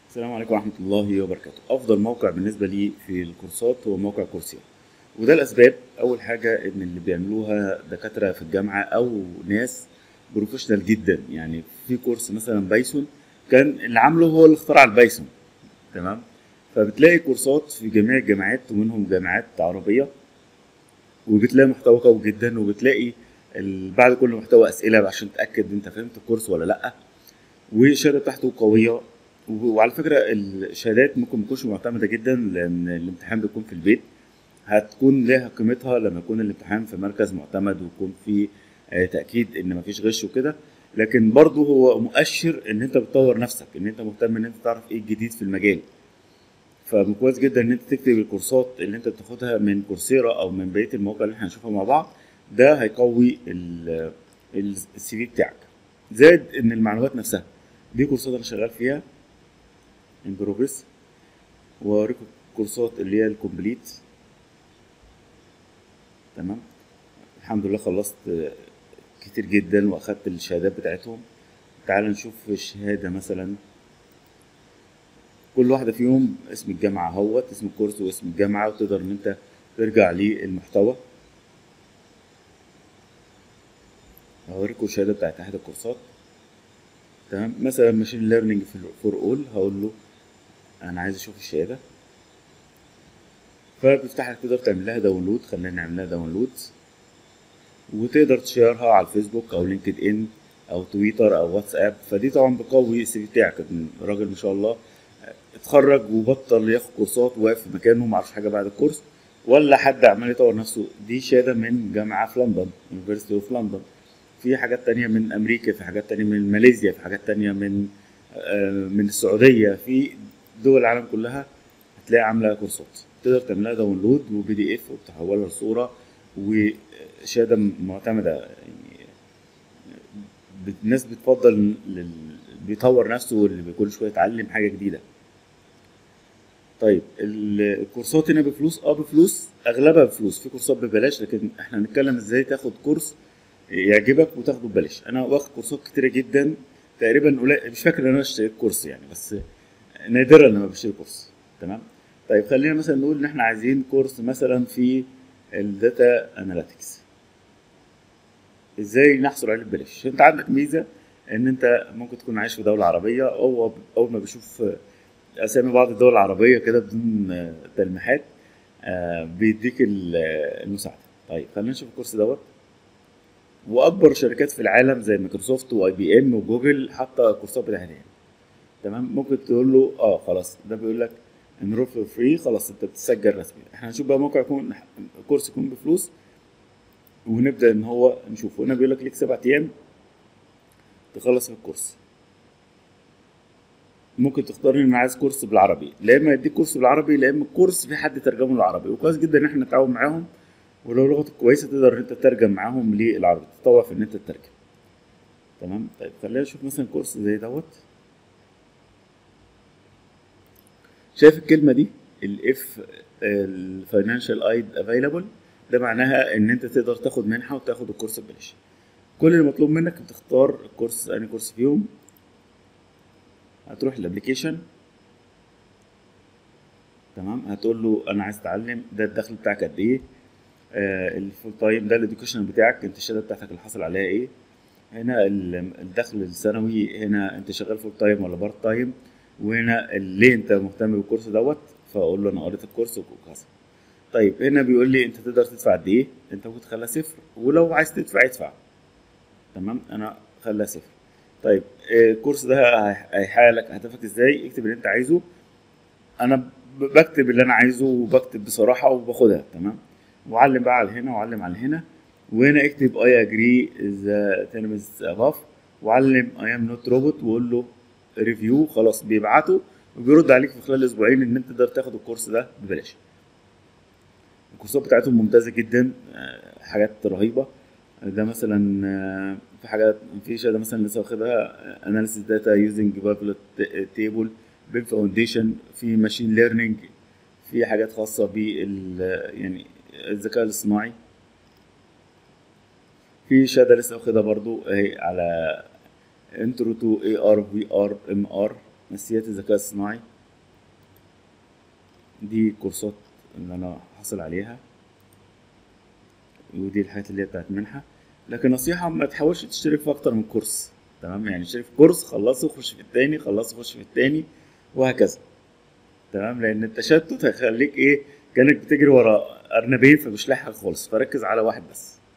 السلام عليكم ورحمة الله وبركاته أفضل موقع بالنسبة لي في الكورسات هو موقع كورسيرا وده الأسباب أول حاجة إن اللي بيعملوها دكاترة في الجامعة أو ناس بروفيشنال جدا يعني في كورس مثلا بايثون كان اللي عامله هو اللي اخترع البايثون تمام فبتلاقي كورسات في جميع الجامعات ومنهم جامعات عربية وبتلاقي محتوى قوي جدا وبتلاقي ال- بعد كل محتوى أسئلة عشان تتأكد أنت فهمت الكورس ولا لأ والشهادة بتاعته قوية وعلى فكرة الشهادات ممكن متكونش معتمدة جدا لأن الامتحان بيكون في البيت هتكون لها قيمتها لما يكون الامتحان في مركز معتمد ويكون في آه، تأكيد إن مفيش غش وكده لكن برضه هو مؤشر إن أنت بتطور نفسك إن أنت مهتم إن أنت تعرف إيه الجديد في المجال فكويس جدا إن أنت تكتب الكورسات اللي أنت بتاخدها من كورسيرا أو من بقية المواقع اللي احنا هنشوفها مع بعض ده هيقوي السي في بتاعك زائد إن المعلومات نفسها دي كورسات أنا شغال فيها ان بروجريس واوريكم الكورسات اللي هي الكومبليت تمام الحمد لله خلصت آه، كتير جدا واخدت الشهادات بتاعتهم تعال نشوف الشهادة مثلا كل واحدة فيهم اسم الجامعة اهوت اسم الكورس واسم الجامعة وتقدر ان انت ترجع للمحتوى هوريكم الشهادة بتاعت احد الكورسات تمام مثلا ماشين ليرنينج فور اول هقول له انا عايز اشوف الشهاده فبيفتح لك تقدر تعمل لها داونلود خلينا نعمل لها داونلود وتقدر تشيرها على الفيسبوك او لينكد ان او تويتر او واتساب فدي طبعا بقوي السي في بتاعك إن الراجل ما شاء الله اتخرج وبطل ياخد كورسات وواقف في مكانه ما عرفش حاجه بعد الكورس ولا حد عمال يطور نفسه دي شهاده من جامعه في لندن يونيفرسيتي اوف لندن في حاجات تانية من أمريكا في حاجات تانية من ماليزيا في حاجات تانية من آه، من السعودية في دول العالم كلها هتلاقي عاملة كورسات تقدر تعملها داونلود وبي دي اف وتحولها لصورة وشهادة معتمدة يعني بت- الناس بتفضل لل... بيطور نفسه واللي كل شوية يتعلم حاجة جديدة طيب ال- الكورسات هنا بفلوس اه بفلوس اغلبها بفلوس في كورسات ببلاش لكن احنا هنتكلم ازاي تاخد كورس يعجبك وتاخده ببلاش انا واخد كورسات كتيره جدا تقريبا قليل مش فاكر ان انا اشتريت كورس يعني بس نادرا لما بشتري كورس تمام طيب خلينا مثلا نقول ان احنا عايزين كورس مثلا في الداتا اناليتكس ازاي نحصل عليه ببلاش انت عندك ميزه ان انت ممكن تكون عايش في دوله عربيه او اول ما بشوف اسامي بعض الدول العربيه كده بدون آه، تلميحات آه، بيديك ال- آه، المساعده طيب خلينا نشوف الكورس دوت واكبر شركات في العالم زي مايكروسوفت واي بي ام وجوجل حاطه الكورسات بتاعتها هنا تمام ممكن تقول له اه خلاص ده بيقول لك انرول فور فري خلاص انت بتسجل رسمي احنا هنشوف بقى موقع يكون كورس يكون بفلوس ونبدا ان هو نشوفه هنا بيقول لك ليك سبع ايام تخلص في الكورس ممكن تختار ان انا عايز كورس بالعربي لا اما يديك كورس بالعربي لا اما كورس في حد ترجمه للعربي وكويس جدا ان احنا نتعاون معاهم ولو لغتك كويسه تقدر ان انت تترجم معاهم للعربي تتطوع في ان انت تترجم تمام طيب خلينا نشوف مثلا كورس زي دوت شايف الكلمه دي الاف الفاينانشال ايد افيلابل ده معناها ان انت تقدر تاخد منحه وتاخد الكورس ببلاش كل اللي مطلوب منك بتختار الكورس انهي كورس فيهم هتروح الابلكيشن تمام هتقول له انا عايز اتعلم ده الدخل بتاعك قد ايه آه الفول تايم ده الاديوكيشن بتاعك انت الشهاده بتاعتك اللي حاصل عليها ايه هنا ال- الدخل السنوي هنا انت شغال فول تايم ولا بارت تايم وهنا ليه انت مهتم بالكورس دوت فاقول له انا قريت الكورس وكذا طيب هنا بيقول لي انت تقدر تدفع قد ايه انت ممكن تخليها صفر ولو عايز تدفع ادفع تمام انا خليها صفر طيب آه، الكورس ده هي- هيحقق لك هدفك ازاي اكتب اللي انت عايزه انا ب- بكتب اللي انا عايزه وبكتب بصراحه وباخدها تمام وعلم بقى على هنا وعلم على هنا وهنا اكتب اي اجري ذا تيرمز اباف وعلم اي ام نوت روبوت وقول له ريفيو خلاص بيبعته وبيرد عليك في خلال اسبوعين ان انت تقدر تاخد الكورس ده ببلاش الكورسات بتاعتهم ممتازه جدا آه، حاجات رهيبه ده مثلا آه، في حاجات في شهاده مثلا لسه واخدها اناليسيس داتا يوزنج بابلت تيبل بيم فاونديشن في ماشين ليرنينج في حاجات خاصه بال يعني الذكاء الاصطناعي في شهاده لسه واخدها برضو اهي على انترو تو اي ار في ار ام ار اساسيات الذكاء الصناعي دي كورسات اللي انا حاصل عليها ودي الحاجات اللي هي بتاعت منحة لكن نصيحة ما تحاولش تشترك في أكتر من كورس تمام يعني اشترك في كورس خلصه خش في التاني خلصه خش في التاني وهكذا تمام لأن التشتت هيخليك إيه كأنك بتجري ورا أرنبين فمش لاحق خالص فركز على واحد بس